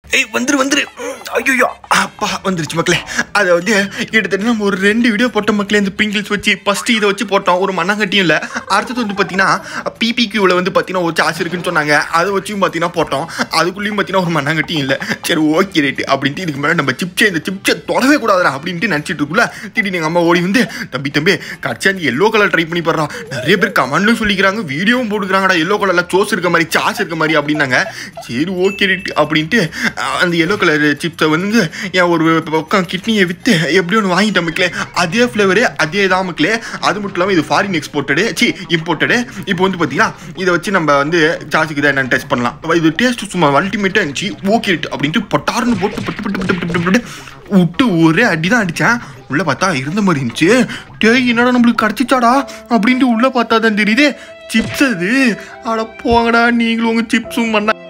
ஏய் வந்துரு வந்துரு ஐயோ அப்பா வந்துருச்சு மக்களே அதை வந்து கிட்டத்தட்ட நம்ம ஒரு ரெண்டு வீடியோ போட்டோம் மக்களே இந்த பிங்கிள்ஸ் வச்சு ஃபஸ்ட்டு இதை வச்சு போட்டோம் ஒரு மண்ணாங்கட்டியும் இல்லை அடுத்தது வந்து பார்த்தீங்கன்னா பிபிக்யூவில் வந்து பார்த்தீங்கன்னா ஒரு சார்ஜ் இருக்குன்னு சொன்னாங்க அதை வச்சும் பார்த்தீங்கன்னா போட்டோம் அதுக்குள்ளேயும் பார்த்தீங்கன்னா ஒரு மண்ணாங்கட்டியும் இல்லை சரி ஓகே ரைட்டு அப்படின்ட்டு இதுக்கு மேலே நம்ம சிப்ஸை இந்த சிப்ஸை தொடவே கூடாதுடா அப்படின்ட்டு நினச்சிட்டு இருக்குள்ள திடீர்னு எங்கள் அம்மா ஓடி வந்து தம்பி தம்பி கட்சா நீ எல்லோ கலர் ட்ரை பண்ணி பாடுறா நிறைய பேர் கமெண்ட்லும் சொல்லிக்கிறாங்க வீடியோவும் போட்டுக்கிறாங்கடா எல்லோ கலரில் சோஸ் இருக்க மாதிரி சாஸ் இருக்க மாதிரி அப்படின்னாங்க சரி ஓகே ரைட்டு அப்படின்ட்டு அஹ், அந்த எல்லோ கலர் சிப்ஸை வந்து என் ஒரு பக்கம் கிட்னியை விற்று எப்படி ஒன்று வாங்கிட்டேன் மக்களே அதே ஃப்ளேவரு அதே தான் மக்களே அது மட்டும் இல்லாமல் இது ஃபாரின் எக்ஸ்போர்ட்டடு சி இம்போர்ட்டடு இப்போ வந்து பார்த்தீங்கன்னா இதை வச்சு நம்ம வந்து சார்ஜுக்கு தான் என்னென்னு டெஸ்ட் பண்ணலாம் இது டேஸ்ட் சும்மா அல்டிமேட்டாக இருந்துச்சு ஓகே அப்படின்ட்டு பட்டாருன்னு போட்டு பட்டு பட்டு பட்டு பட்டு பட்டு விட்டு ஒரே அடி தான் அடித்தேன் உள்ளே பார்த்தா இருந்த மாதிரி இருந்துச்சு டேய் என்னடா நம்மளுக்கு கிடச்சிச்சாடா அப்படின்ட்டு உள்ளே பார்த்தா தான் தெரியுது சிப்ஸ் அது அட போங்கடா நீங்களும் உங்கள் சிப்ஸும் பண்ண